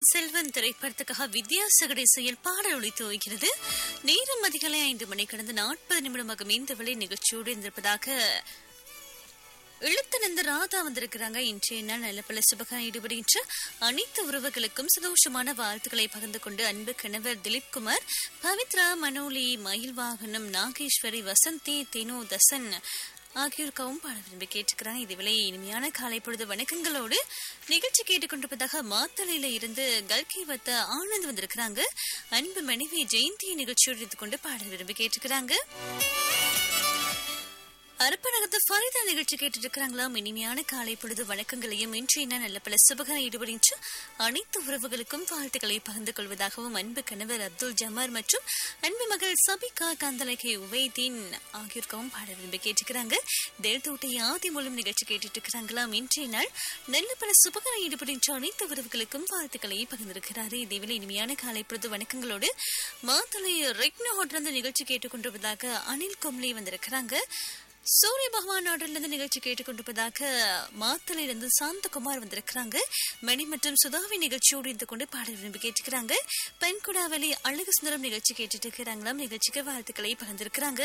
பொன்னியின் செல்வன் திரைப்படத்துக்காக வித்யாசகர் இசையில் பாடல் ஒழித்து வருகிறது நேரம் அதிகாலை ஐந்து மணி கடந்து நாற்பது நிமிடமாக இந்த விலை நிகழ்ச்சியோடு இருந்திருப்பதாக இழுத்தனந்த ராதா வந்திருக்கிறாங்க இன்றைய நாள் நல்ல பல சுபகாரம் ஈடுபடுகின்ற அனைத்து உறவுகளுக்கும் சந்தோஷமான வாழ்த்துக்களை பகிர்ந்து கொண்டு அன்பு கணவர் திலீப் குமார் பவித்ரா மனோலி மயில் வாகனம் நாகேஸ்வரி வசந்தி தெனு தசன் ஆகியோருக்காகவும் பாட விரும்பி கேட்டுக்கிறாங்க இதுவேளை இனிமையான காலை பொழுது வணக்கங்களோடு நிகழ்ச்சி கேட்டுக்கொண்டிருப்பதாக மாத்தளையில இருந்து கல்கி வத்த ஆனந்த் வந்திருக்கிறாங்க அன்பு மனைவி ஜெயந்தியை நிகழ்ச்சியோடு இருந்து கொண்டு பாட விரும்பி கேட்டுக்கிறாங்க அரப்பநகத்து ஃபரிதா நிகழ்ச்சி கேட்டுட்டு இருக்கிறாங்களாம் இனிமையான காலை பொழுது வணக்கங்களையும் இன்று என்ன நல்ல பல சுபகர ஈடுபடுகின்ற அனைத்து உறவுகளுக்கும் வாழ்த்துக்களை பகிர்ந்து கொள்வதாகவும் அன்பு கணவர் அப்துல் ஜமார் மற்றும் அன்பு மகள் சபிகா கந்தலகை உவைதீன் ஆகியோருக்காகவும் பாட விரும்பி கேட்டுக்கிறாங்க தேர்தோட்டை ஆதி மூலம் நிகழ்ச்சி கேட்டுட்டு இருக்கிறாங்களாம் இன்றைய நாள் நல்ல பல சுபகர ஈடுபடுகின்ற அனைத்து உறவுகளுக்கும் வாழ்த்துக்களை பகிர்ந்திருக்கிறாரு இதேவேளை இனிமையான காலை பொழுது வணக்கங்களோடு மாத்தலை ரெக்னா ஹோட்டல் நிகழ்ச்சி கேட்டுக்கொண்டிருப்பதாக அனில் கொம்லி வந்திருக்கிறாங்க சூரிய பகவான் ஆர்டர்ல நிகழ்ச்சி கேட்டுக்கொண்டிருப்பதாக மாத்தலையிலிருந்து சாந்தகுமார் வந்திருக்கிறாங்க மணி மற்றும் சுதாவி நிகழ்ச்சியோடு இருந்து கொண்டு பாட விரும்பி கேட்டுக்கிறாங்க பெண்குடாவலி அழகு சுந்தரம் நிகழ்ச்சி கேட்டுட்டு இருக்கிறாங்களாம் நிகழ்ச்சிக்கு வாழ்த்துக்களை பகிர்ந்திருக்கிறாங்க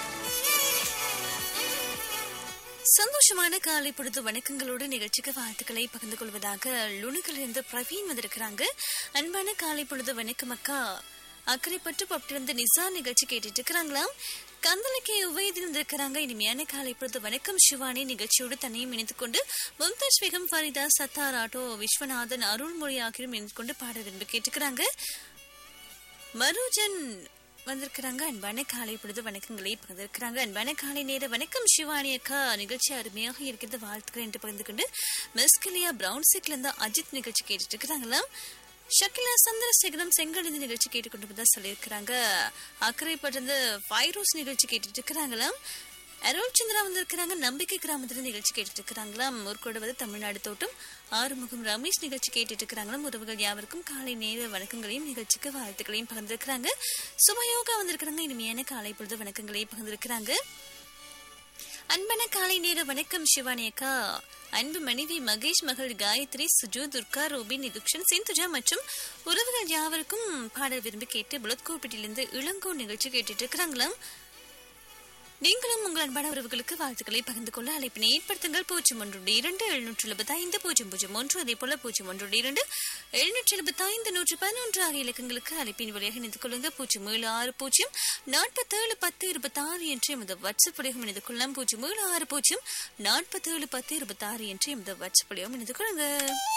சந்தோஷமான காலை பொழுது வணக்கங்களோடு நிகழ்ச்சிக்கு வாழ்த்துக்களை பகிர்ந்து கொள்வதாக லுணுகிலிருந்து பிரவீன் வந்திருக்கிறாங்க அன்பான காலை பொழுது வணக்கம் அக்கா அக்கறைப்பட்டு பட்டிருந்து நிசா நிகழ்ச்சி கேட்டுட்டு இருக்கிறாங்களாம் கந்தலக்கே உபயத்தில் இருக்கிறாங்க இனிமையான காலை பொழுது வணக்கம் சிவானி நிகழ்ச்சியோடு தன்னையும் இணைத்துக் கொண்டு மும்தாஜ் பேகம் ஃபரிதா சத்தார் ஆட்டோ விஸ்வநாதன் அருள்மொழி ஆகியோரும் இணைந்து கொண்டு பாட விரும்பி கேட்டுக்கிறாங்க மருஜன் வந்திருக்கிறாங்க அன்பான காலை பொழுது வணக்கங்களை பகிர்ந்திருக்கிறாங்க அன்பான காலை நேர வணக்கம் சிவானி அக்கா நிகழ்ச்சி அருமையாக இருக்கிறது வாழ்த்துக்கள் என்று பகிர்ந்து கொண்டு மெஸ்கலியா பிரவுன் சீக்ல இருந்து அஜித் நிகழ்ச்சி கேட்டுட்டு இருக்கிறாங்களாம் ஷக்கிலா சந்திரசேகரம் செங்கல் இந்த நிகழ்ச்சி கேட்டுக்கொண்டு தான் சொல்லியிருக்கிறாங்க அக்கறைப்பட்டிருந்து ஃபைரோஸ் நிகழ்ச்சி கேட்டுட்டு இருக்கிறாங்களாம் அருள் சந்திரா வந்திருக்கிறாங்க நம்பிக்கை கிராமத்துல நிகழ்ச்சி கேட்டுட்டு இருக்கிறாங்களாம் ஊர்கோட வந்து தமிழ்நாடு தோட்டம் ஆறுமுகம் ரமேஷ் நிகழ்ச்சி கேட்டுட்டு இருக்கிறாங்களாம் உறவுகள் யாவருக்கும் காலை நேர வணக்கங்களையும் நிகழ்ச்சிக்கு வாழ்த்துக்களையும் பகிர்ந்திருக்கிறாங்க சுபயோகா வந்திருக்கிறாங்க இனிமையான காலை பொழுது வணக்கங்களையும் பகிர்ந்திருக்கிறாங்க அன்பான காலை நேர வணக்கம் சிவானி அக்கா அன்பு மனைவி மகேஷ் மகள் காயத்ரி சுஜு துர்கா ரோபின் நிதுக்ஷன் சிந்துஜா மற்றும் உறவுகள் யாவருக்கும் பாடல் விரும்பி கேட்டு புலத்கோப்பிட்டிலிருந்து இளங்கோ நிகழ்ச்சி கேட்டுட்டு இருக்கிறாங்களாம் நீங்களும் உங்கள் அன்பான உறவுகளுக்கு வாழ்த்துக்களை பகிர்ந்து கொள்ள அழைப்பினை ஏற்படுத்துங்கள் பூஜ்ஜியம் ஒன்று இரண்டு எழுநூற்று எழுபத்தி ஐந்து பூஜ்ஜியம் பூஜ்ஜியம் ஒன்று அதே போல பூஜ்ஜியம் ஒன்று இரண்டு எழுநூற்று எழுபத்தி ஐந்து நூற்று பதினொன்று ஆகிய இலக்கங்களுக்கு அழைப்பின் வழியாக இணைந்து கொள்ளுங்க பூஜ்ஜியம் ஏழு ஆறு பூஜ்ஜியம் நாற்பத்தேழு பத்து இருபத்தி ஆறு என்று எமது வாட்ஸ்அப் வழியாக இணைந்து கொள்ளலாம் பூஜ்ஜியம் ஏழு ஆறு பூஜ்ஜியம் நாற்பத்தேழு பத்து இருபத்தி ஆறு என்று எமது வாட்ஸ்அப் வழியாக இணைந்து கொள்ளுங்க